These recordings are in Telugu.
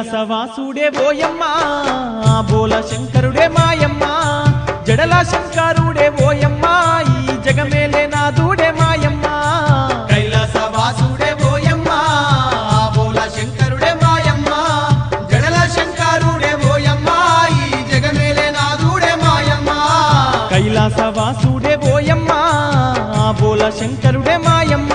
కైలాసవాసుడే ఓయమ్మ బోల శంకరుడే మాయమ్మ జడల శంకరుడే ఓయమ్మ ఈ జగమేలే నాదుడే మాయమ్మ కైలాసవాసుడే ఓయమ్మ బోల శంకరుడే మాయమ్మ జడల శంకరుడే ఓయమ్మ ఈ జగమేలే నాదుడే మాయమ్మ కైలాసవాసుడే ఓయమ్మ బోల శంకరుడే మాయమ్మ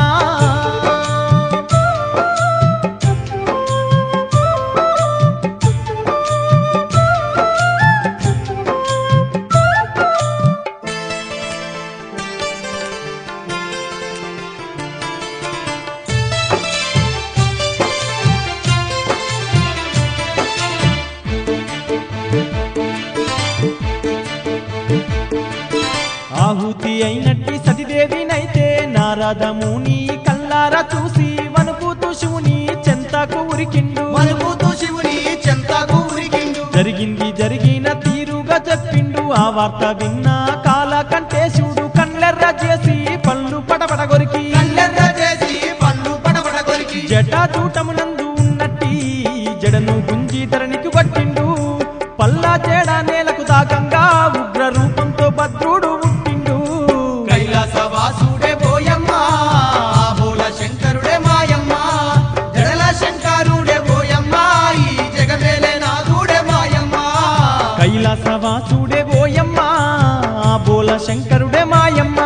ఆహుతి అయినట్టి సతిదేవినైతే నారదముని కల్లారా చూసి వణుకుతూ శివుని చెంతకు ఉరికిండు మలుపుతూ శివుని చెంతకు ఉరికిండు జరిగింది జరిగిన తీరుగా చెప్పిండు ఆ వార్త విన్న కాల కంటేశుడు కళ్ళెర్ర చేసి పళ్ళు పడపడ కొరికి కళ్ళెర్ర చేసి పళ్ళు పడబడ కొరికి జటా చూటమునందు ఉన్నట్టి జడను గుంజి ధరణికి కొట్టిండు పల్లా చేడ నేలకు దాకంగా ఉగ్ర రూపంతో భద్రుడు పుట్టిండు కైలాసవాసుడే పోయమ్మ బోల శంకరుడే మాయమ్మ జడల శంకరుడే పోయమ్మ ఈ జగమేలే నాదుడే మాయమ్మ కైలాసవాసుడే ఓయమ్మ బోల శంకరుడే మాయమ్మ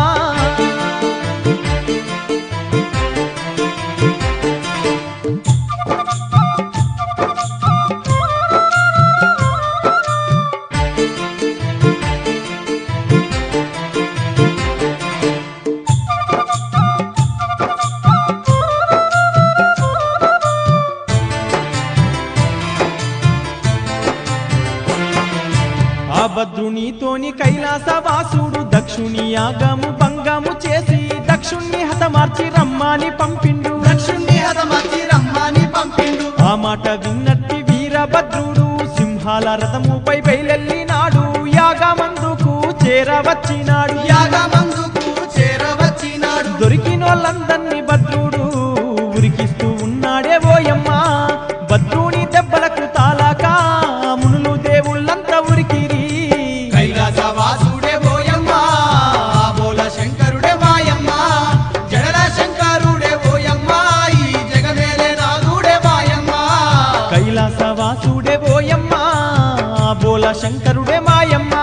ఆ భద్రునితోని కైలాసవాసుడు దక్షుని యాగము భంగము చేసి దక్షుణ్ణి హతమార్చి రమ్మని పంపిండు దక్షుణ్ణి హతమతి రమ్మని పంపిండు ఆ మాట విన్నట్టి వీరభద్రుడు సింహాల రథముపై బయలెల్లినాడు యాగమందుకు చేరవచ్చినాడు యాగమందుకు చేరవచ్చినాడు దొరికినోళ్ళందర్నీ భద్రుడు ఉరికిస్తూ ఉన్నాడే ఓయమ్మ భద్రుని దెబ్బలకు తాలాక మునులు దేవుళ్ళంతా ఉరికిరి కైలాసవాసుడే పోయమ్మ బోల శంకరుడే మాయమ్మ జడల శంకరుడే పోయమ్మ ఈ జగమేలే నాదుడే మాయమ్మ కైలాసవాసుడే ఓయమ్మ బోల శంకరుడే మాయమ్మ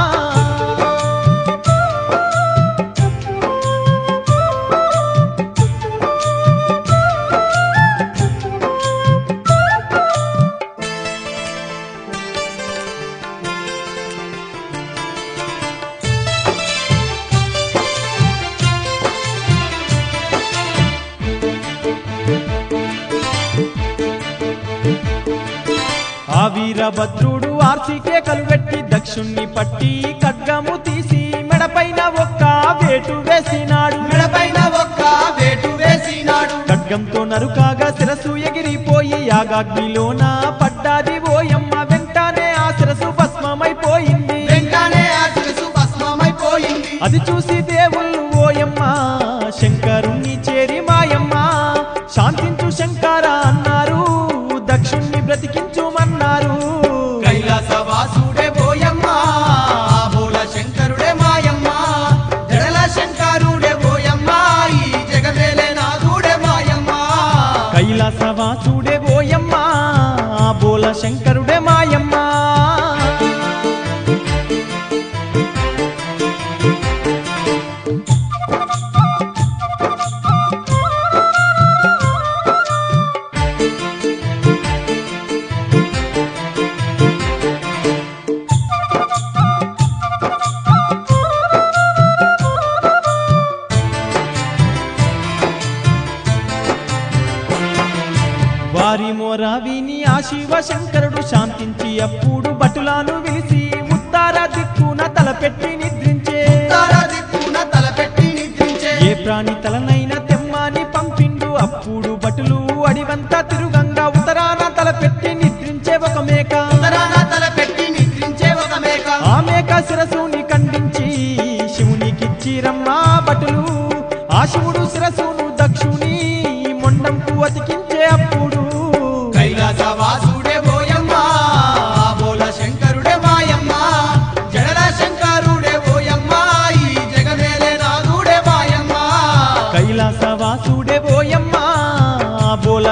ఆ వీరభద్రుడు ఆర్సికే కలువెట్టి దక్షుణ్ణి పట్టి ఖడ్గము తీసి మెడపైన ఒక్క వేటు వేసినాడు మెడపైన ఒక్క వేటు వేసినాడు ఖడ్గంతో నరుకాగా శిరసు ఎగిరిపోయి యాగాగ్నిలోన పడ్డాది ఓయమ్మ వెంటనే ఆ శిరసు భస్మమైపోయింది వెంటనే ఆ శిరసు భస్మమైపోయింది అది చూసి దేవుళ్ళు ఓయమ్మ శంకరుణ్ణి చేరి మాయమ్మ శాంతించు శంకర అన్నారు దక్షుణ్ణి బ్రతికించుమన్నారు కైలాసవాసుడే పోయమ్మ బోల శంకరుడే మాయమ్మ జడల శంకరుడే పోయమ్మ ఈ జగమేలే నాదుడే మాయమ్మ కైలాసవాసుడే ఓయమ్మ బోల శంకరుడే మాయమ్మ వారి మోర విని ఆ శివ శంకరుడు శాంతించి అప్పుడు భటులాను విలిసి ఉత్తార దిక్కున తలపెట్టి నిద్రించే ఉత్తర దిక్కున తలపెట్టి నిద్రించే ఏ ప్రాణి తలనైన తెమ్మని పంపిండు అప్పుడు భటులు అడివంతా తిరుగంగా ఉత్తరాన తలపెట్టి నిద్రించే ఒక మేక ఉత్తరాన తలపెట్టి నిద్రించే ఒక మేక ఆ మేక శిరసుని ఖండించి శివునికిచ్చిరమ్మా భటులు ఆ శివుడు శిరసును దక్షుని మొండంకు అతికించే అప్పుడు కైలాస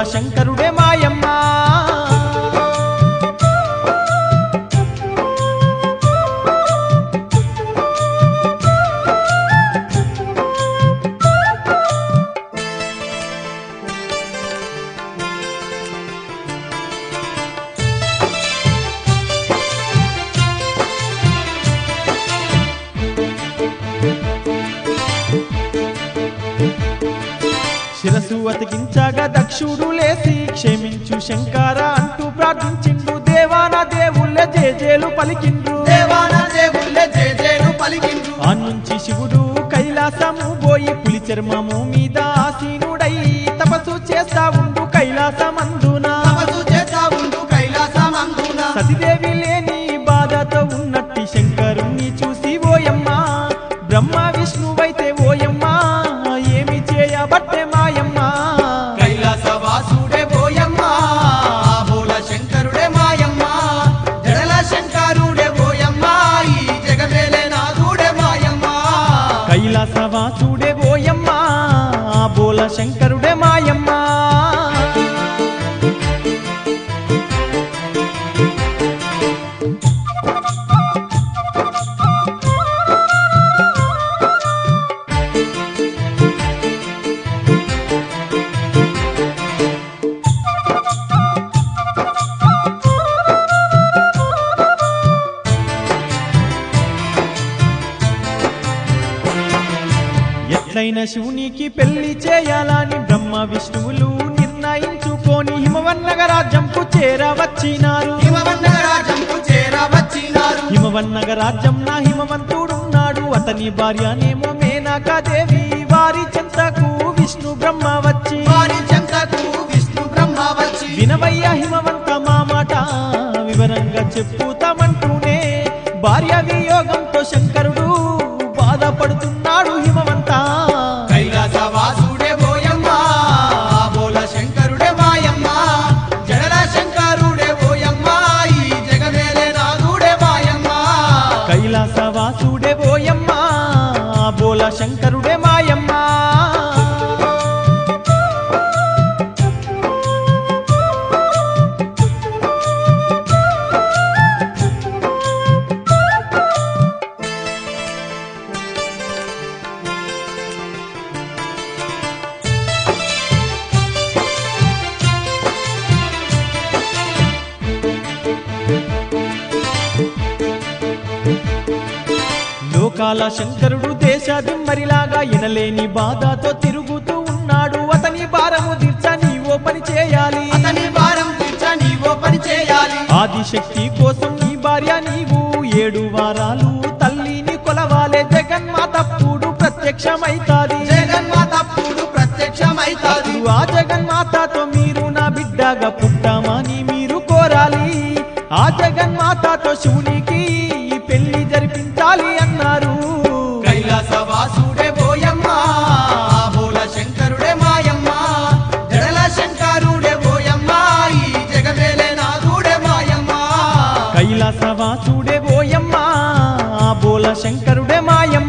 శంకరుడే మాయమ్మ శిరసు అతికించగా దక్షుడు లేసి క్షమించు శంకర అంటూ ప్రార్థించిండు దేవాన దేవుళ్ళ జేజేలు పలికిండ్రు దేవాన దేవుళ్ళే జేజేలు పలికిండ్రు ఆ నుంచి శివుడు కైలాసము పోయి పులి చర్మము మీద ఆసీనుడై తపస్సు చేస్తా ఉండు కైలాసమందున తపస్సు చేస్తా ఉండు కైలాసమందున సతిదేవి లేని బాధతో ఉన్నట్టి శంకరుణ్ణి చూసి ఓయమ్మ బ్రహ్మ విష్ణువైతే ఓయమ్మ ఏమి చేయబట్టే మాయమ్మ కైలాసవాసుడే పోయమ్మ బోల శంకరుడే మాయమ్మ జడల శంకరుడే పోయమ్మ ఈ జగమేలే నాథుడే మాయమ్మ కైలాసవాసుడే ఓయమ్మ బోల శంకరుడే మాయమ్మ ఎట్లయిన శివునికి పెళ్లి చేయాలని బ్రహ్మ విష్ణువులు నిర్ణయించుకొని హిమవన్నగ రాజ్యంకు చేరవచ్చినారు హిమవన్న రాజంకు చేరవచ్చినారు హిమవన్నగ రాజ్యం నా హిమవంతుడున్నాడు అతని భార్యనేమో మేనకాదేవి వారి చెంతకు విష్ణు బ్రహ్మ వచ్చి వారి చెంతకు విష్ణు బ్రహ్మ వచ్చి వినవయ్య హిమవంత మా మాట వివరంగా చెప్పుతామంటూనే భార్య వియోగంతో శంకరుడు బాధపడుతున్నాడు హిమవంత కైలాసవాసుడే పోయమ్మ బోల శంకరుడే మాయమ్మ జడల శంకరుడే పోయమ్మ ఈ జగమేలే నాథుడే మాయమ్మ కైలాసవాసుడే ఓయమ్మ బోల శంకరుడే మాయమ్మ లోకాల శంకరుడు దేశాదిమ్మరిలాగా ఎనలేని బాధతో తిరుగుతూ ఉన్నాడు అతని భారము తీర్చ నీవో పని చేయాలి అతని భారం తీర్చ నీవో పని చేయాలి ఆదిశక్తి కోసం నీ భార్య నీవు ఏడు వారాలు తల్లిని కొలవాలే జగన్మాతప్పుడు ప్రత్యక్షమైతాది జగన్మాతప్పుడు ప్రత్యక్షమైతాది అప్పుడు ఆ జగన్మాతతో మీరు నా బిడ్డగా పుట్టామని మీరు కోరాలి ఆ జగన్మాతతో శివునికి ఈ పెళ్లి జరిపించాలి అన్నారు కైలాసవాసుడే పోయమ్మ బోల శంకరుడే మాయమ్మ జడల శంకరుడే పోయమ్మ ఈ జగమేలే నాథుడే మాయమ్మ కైలాసవాసుడే ఓయమ్మ బోల శంకరుడే మాయమ్మ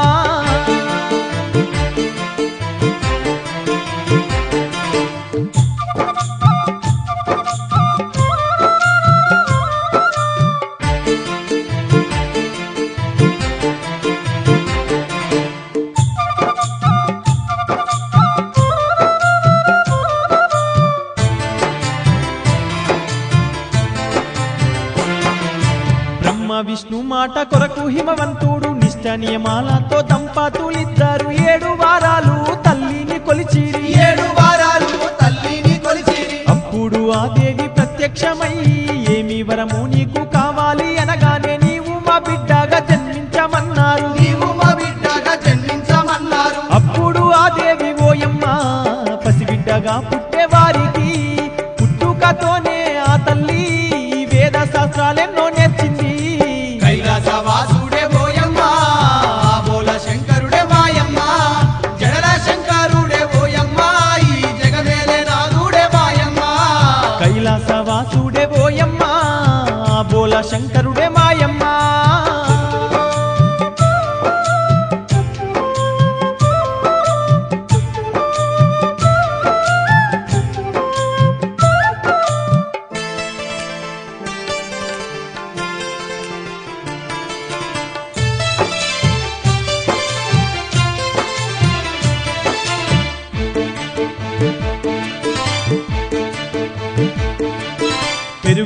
బ్రహ్మ విష్ణు మాట కొరకు హిమవంతుడు నిష్ట నియమాలతో దంపతులిద్దరు ఏడు వారాలు తల్లిని కొలిచిరి ఏడు వారాలు తల్లిని కొలిచిరి అప్పుడు ఆ దేవి ప్రత్యక్షమై ఏమి వరము నీకు కావాలి అనగానే నీవు మా బిడ్డగా జన్మించమన్నారు నీవు మా బిడ్డగా జన్మించమన్నారు అప్పుడు ఆ దేవి ఓయమ్మ పసిబిడ్డగా పుట్టేవారికి పుట్టుకతోనే ఆ తల్లి వేద శాస్త్రాలెన్నో నేర్చింది కైలాసవాసుడే పోయమ్మ బోల శంకరుడే మాయమ్మ జడల శంకరుడే పోయమ్మ ఈ జగమేలే నాథుడే మాయమ్మ కైలాసవాసుడే ఓయమ్మ బోల శంకరుడే మాయమ్మ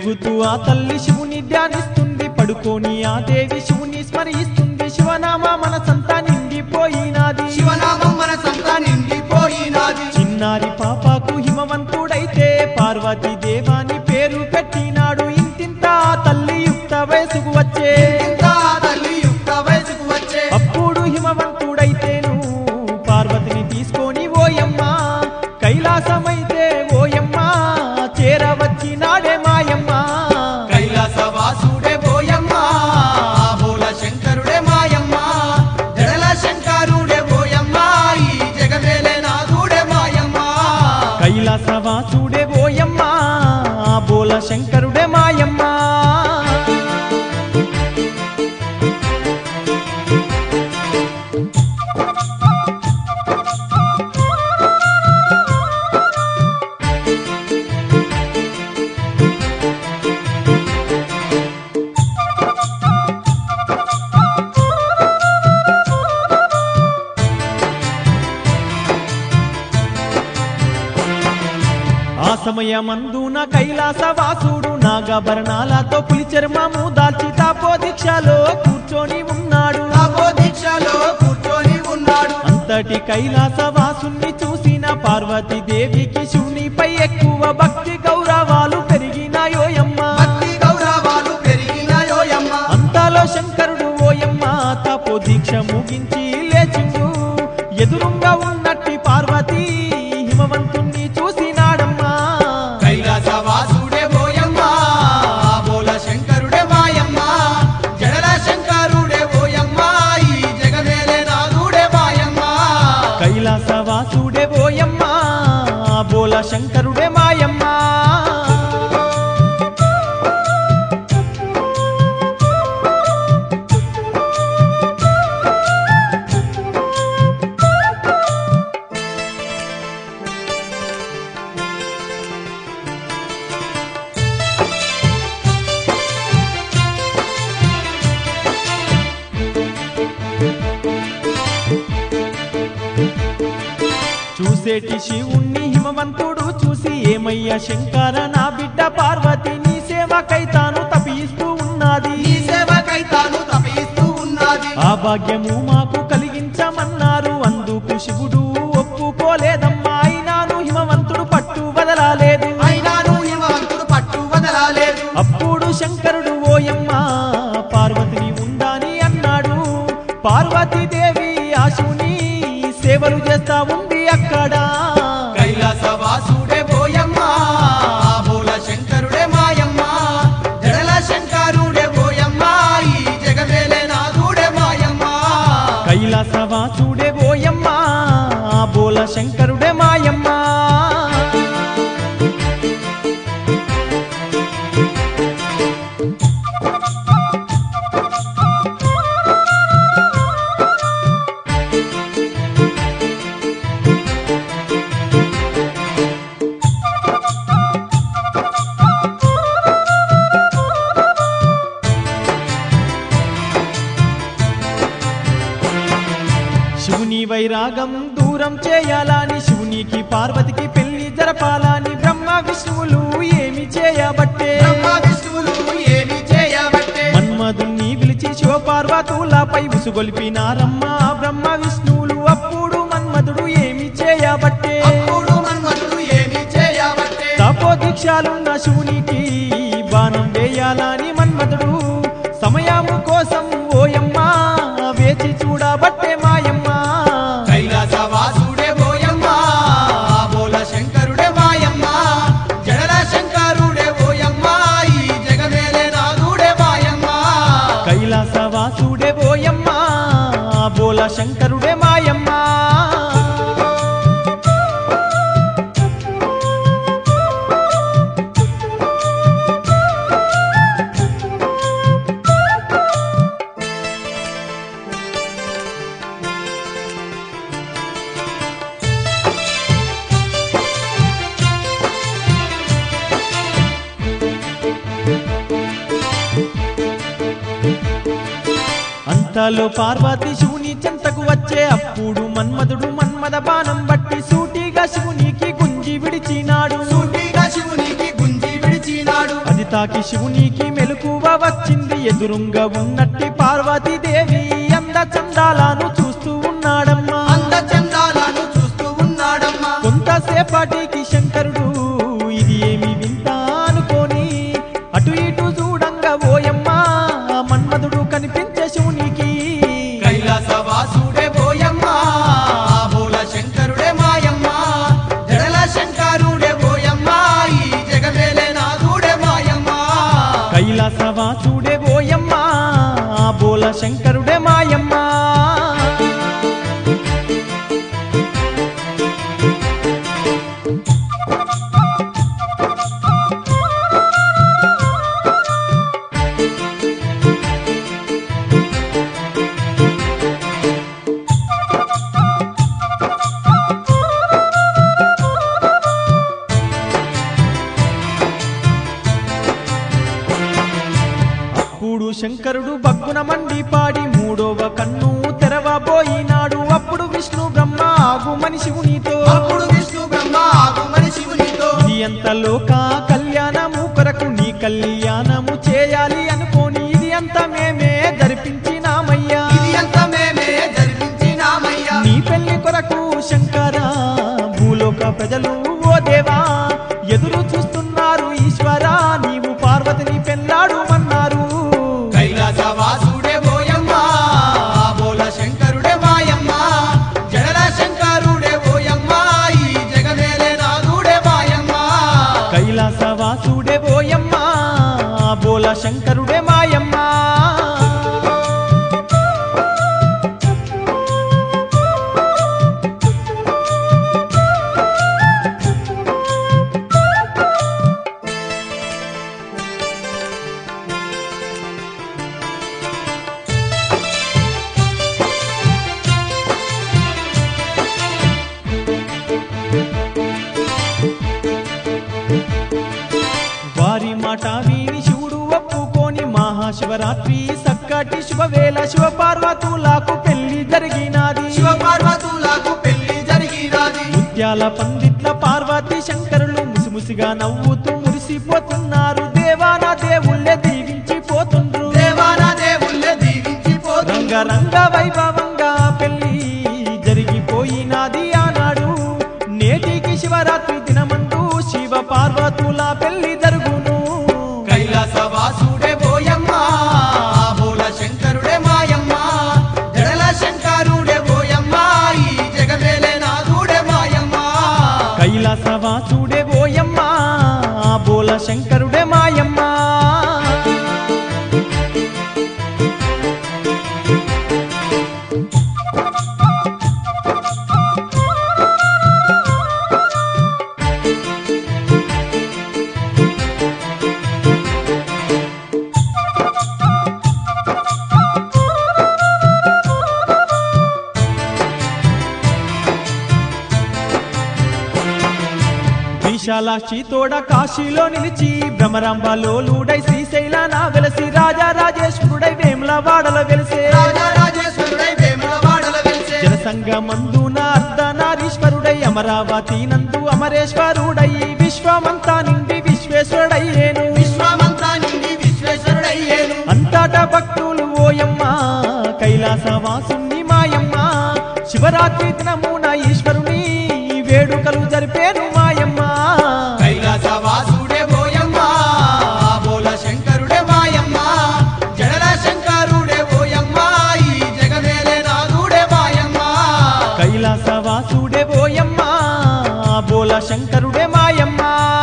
వెలుగుతూ ఆ తల్లి శివుని ధ్యానిస్తుంది పడుకొని ఆ దేవి శివుని స్మరిస్తుంది శివనామ మనసంతా నిండిపోయినాది శివనామం మన సంతా నిండిపోయినాది చిన్నారి పాపకు హిమవంతుడైతే పార్వతీ దేవాని పేరు పెట్టినాడు ఇంతింత ఆ తల్లి యుక్త వయసుకు వచ్చే ఇంత తల్లి యుక్త వయసుకు వచ్చే అప్పుడు హిమవంతుడైతేను పార్వతిని తీసుకొని ఓయమ్మ కైలాసమైతే ఓయమ్మ చేరవచ్చినాడే మాయమ్మ కైలాస వాసుడే పోయమ్మ బోల శంకరుడే మాయమ్మ జడల శంకరుడే పోయమ్మ ఈ జగమేలే నాథుడే మాయమ్మ కైలాసవాసుడే ఓయమ్మ బోల శంకరుడే మాయమ్మ ఆ సమయమందున కైలాసవాసుడు నాగభరణాలతో పులి చర్మము దాల్చి తాపో దీక్షలో కూర్చొని ఉన్నాడు తాపో దీక్షలో కూర్చొని ఉన్నాడు అంతటి కైలాసవాసుని చూసిన పార్వతీ దేవికి శివునిపై ఎక్కువ భక్తి గౌరవాలు పెరిగినాయోయమ్మ భక్తి గౌరవాలు పెరిగినాయోయమ్మ అంతలో శంకరుడు ఓయమ్మ తపో దీక్ష ముగించి లేచిండు ఎదురుంగా ఉన్నట్టి పార్వతీ హిమవంతుణ్ణి చూసినాడమ్మా కైలాస వాసుడే పోయమ్మ బోల శంకరుడే మాయమ్మ జడల శంకరుడే పోయమ్మ ఈ జగమేలే నాథుడే మాయమ్మ కైలాసవాసుడే ఓయమ్మ బోల శంకరుడే మాయమ్మ చూసేటి శివుణ్ణి హిమవంతుడు చూసి ఏమయ్యా శంకర నా బిడ్డ పార్వతి నీ సేవకై తాను తపిస్తూ ఉన్నది ఈ సేవకై తాను తపిస్తూ ఉన్నది ఆ భాగ్యము మాకు కలిగించమన్నారు అందుకు శివుడు ఒప్పుకోలేదమ్మా అయినాను హిమవంతుడు పట్టు వదలాలేదు అయినాను హిమవంతుడు పట్టు వదలాలేదు అప్పుడు శంకరుడు ఓయమ్మ పార్వతిని ఉండాని అన్నాడు పార్వతీదేవి ఆ శివుని సేవలు చేస్తా ఉంది అక్కడ కైలాస వాసుడే పోయమ్మ బోల శంకరుడే మాయమ్మ జడల శంకరుడే పోయమ్మ ఈ జగమేలే నాథుడే మాయమ్మ కైలాసవాసుడే ఓయమ్మ బోల శంకరుడే మాయమ్మ శివుని వైరాగం దూరం చేయాలని శివునికి పార్వతికి పెళ్లి జరపాలని బ్రహ్మ విష్ణువులు ఏమి చేయబట్టే బ్రహ్మ విష్ణువులు ఏమి చేయబట్టే మన్మధుణ్ణి పిలిచి శివపార్వతులపై ఉసుగొలిపినారమ్మ బ్రహ్మ విష్ణువులు అప్పుడు మన్మధుడు ఏమి చేయబట్టే అప్పుడు మన్మధుడు ఏమి చేయబట్టే తపో దీక్షాలున్న శివునికి బాణం వేయాలని మన్మధుడు సమయము కోసం ఓయమ్మ వేచి చూడబట్టే మాయమ్మ కైలాస వాసుడే పోయమ్మ బోల శంకరుడే మాయమ్మ జడల శంకరుడే పోయమ్మ ఈ జగమేలే నాథుడే మాయమ్మ కైలాసవాసుడే ఓయమ్మ బోల శంకరుడే మాయమ్మ అంతలో పార్వతి శివుని చెంతకు వచ్చే అప్పుడు మన్మధుడు మన్మద బాణం బట్టి సూటిగా శివునికి గుంజి విడిచినాడు సూటిగా శివునికి గుంజి విడిచినాడు అది తాకి శివునికి మెలకువ వచ్చింది ఎదురుంగా ఉన్నట్టి పార్వతీదేవి అంద చందాలను చూస్తూ ఉన్నాడమ్మా అంద చందాలను చూస్తూ ఉన్నాడమ్మా కొంతసేపటికి శంకరుడు ఇది ఏమి వింత అనుకోని అటు ఇటు చూడంగా ఓయమ్మా మన్మధుడు కనిపించే శివునికి కైలాస వాసుడే పోయమ్మ బోల శంకరుడే మాయమ్మ జడల శంకరుడే పోయమ్మ ఈ జగమేలే నాదుడే మాయమ్మ కైలాసవాసుడే ఓయమ్మా బోల శంకరుడే మాయమ్మా అప్పుడు శంకరుడు బగ్గున మండి పాడి మూడవ కన్ను తెరవబోయినాడు అప్పుడు విష్ణు బ్రహ్మ ఆగుమని శివునితో అప్పుడు విష్ణు బ్రహ్మ ఆగుమని శివునితో ఇది ఎంత లోక కళ్యాణము కొరకు నీ కళ్యాణము చేయాలి అనుకోని ఇది అంత మేమే జరిపించినామయ్యా ఇది అంత మేమే జరిపించినామయ్యా నీ పెళ్లి కొరకు శంకర భూలోక ప్రజలు ఓ దేవా ఎదురు చూస్తున్నారు ఈశ్వరా నీవు పార్వతిని పెళ్ళాడుమన్నారు కైలాస వాసుడే పోయమ్మ బోల శంకరుడే మాయమ్మ జడల శంకరుడే పోయమ్మ ఈ జగమేలే నాదుడే మాయమ్మ కైలాసవాసుడే ఓయమ్మా బోల శంకరుడే మాయమ్మా వారి మాట విని శివుడు ఒప్పుకొని మహాశివరాత్రి సక్కటి శుభవేళ శివపార్వతులకు పెళ్లి జరిగినది శివ పార్వతులకు పెళ్లి జరిగినది ముత్యాల పందిట్ల పార్వతి శంకరులు ముసిముసిగా నవ్వుతూ మురిసిపోతున్నారు దేవాన దేవుళ్ళే దీవించిపోతుండ్రు దేవాన దేవుళ్ళే దీవించిపోతుంది రంగరంగ వైభవంగా పెళ్లి జరిగిపోయినది ఆనాడు నేటికి శివరాత్రి దినమందు శివ పార్వతుల పెళ్లి జరుగును కైలాస వాసుడే పోయమ్మ బోల శంకరుడే మాయమ్మ జడల శంకరుడే పోయమ్మ ఈ జగమేలే నాదుడే మాయమ్మ కైలాసవాసుడే ఓయమ్మా బోల శంకరుడే మాయమ్మా విశాలాక్షి తోడ కాశీలో నిలిచి భ్రమరాంబలోలుడై శ్రీశైల నా వెలసి రాజా రాజేశ్వరుడై వేముల వాడల వెలిసే రాజరాజేశ్వరుడై వేములవాడల వెలిసే జనసంగమందున అర్ధనారీశ్వరుడై అమరావతి నందు అమరేశ్వరుడై విశ్వమంతా నిండి విశ్వేశ్వరుడయ్యేను విశ్వమంతా నిండి విశ్వేశ్వరుడయ్యేను అంతటా భక్తులు ఓయమ్మ కైలాసవాసుని మాయమ్మ శివరాత్రి దినమున ఈశ్వరుని వేడుకలు జరిపేను మాయమ్మ కైలాస వాసుడే పోయమ్మ బోల శంకరుడే మాయమ్మ జడల శంకరుడే పోయమ్మ ఈ జగమేలే నాదుడే మాయమ్మ కైలాసవాసుడే ఓయమ్మ బోల శంకరుడే మాయమ్మ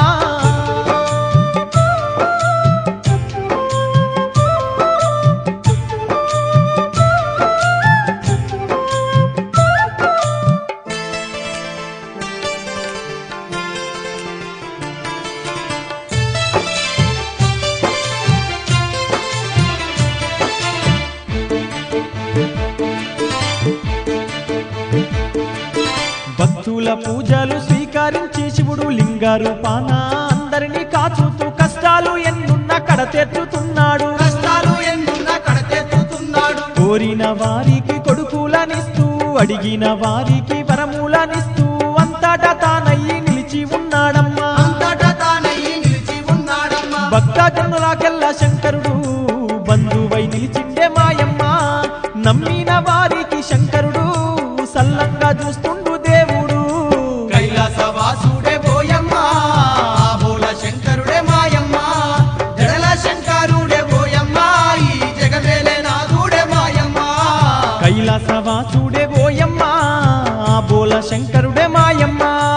భక్తుల పూజలు స్వీకరించి శివుడు లింగ రూపాన అందరినీ కాచుతూ కష్టాలు ఎన్నున్న కడతెచ్చుతున్నాడు కష్టాలు ఎన్నున్న కడతెత్తుతున్నాడు కోరిన వారికి కొడుకులనిస్తూ అడిగిన వారికి వరములనిస్తూ అంతటా తానయ్యి నిలిచి ఉన్నాడమ్మా అంతటా తానయ్యి నిలిచి ఉన్నాడమ్మా భక్తజనులాకెల్లా శంకరుడు బంధువై నిలిచిండే మాయమ్మ నమ్మిన వారికి శంకరుడు సల్లంగా చూస్తుండు దేవుడు కైలాస వాసుడే బోయమ్మ బోల శంకరుడే మాయమ్మ జడల శంకరుడే బోయమ్మ ఈ జగమేలే నాథుడే మాయమ్మ కైలాసవాసుడే ఓయమ్మ బోల శంకరుడే మాయమ్మ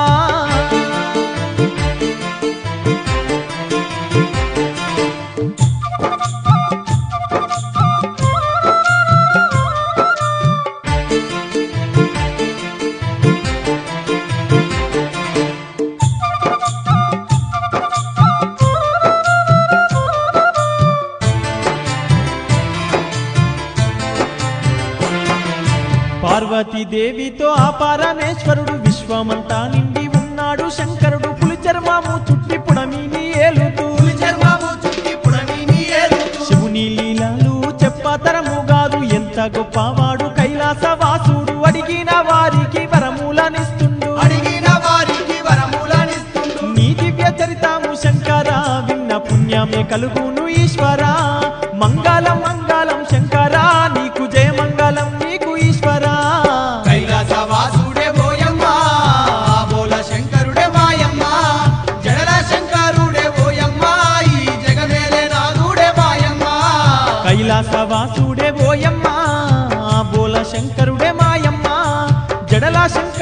పార్వతీదేవితో ఆ పరమేశ్వరుడు విశ్వమంతా నిండి ఉన్నాడు శంకరుడు పులి చర్మము చుట్టి పుడమిని ఏలుతూ పులి చర్మము చుట్టి పుడమిని ఏలుతూ శివుని లీలలు చెప్పతరము కాదు ఎంత గొప్పవాడు కైలాసవాసుడు అడిగిన వారికి వరములనిస్తుండు అడిగిన వారికి వరములనిస్తుండు నీ దివ్య చరితము శంకర విన్న పుణ్యమే కలుగును ఈశ్వర మంగళం మంగళం శంకర నీకు జయ మంగళం నీకు ఈశ్వర కైలాస వాసుడే బోయమ్మ బోల శంకరుడే మాయమ్మ జడల శంకరుడే బోయమ్మ ఈ జగమేలే నాథుడే మాయమ్మ కైలాసవాసుడే ఓయమ్మ బోల శంకరుడే మాయమ్మ జడల శంకరుడే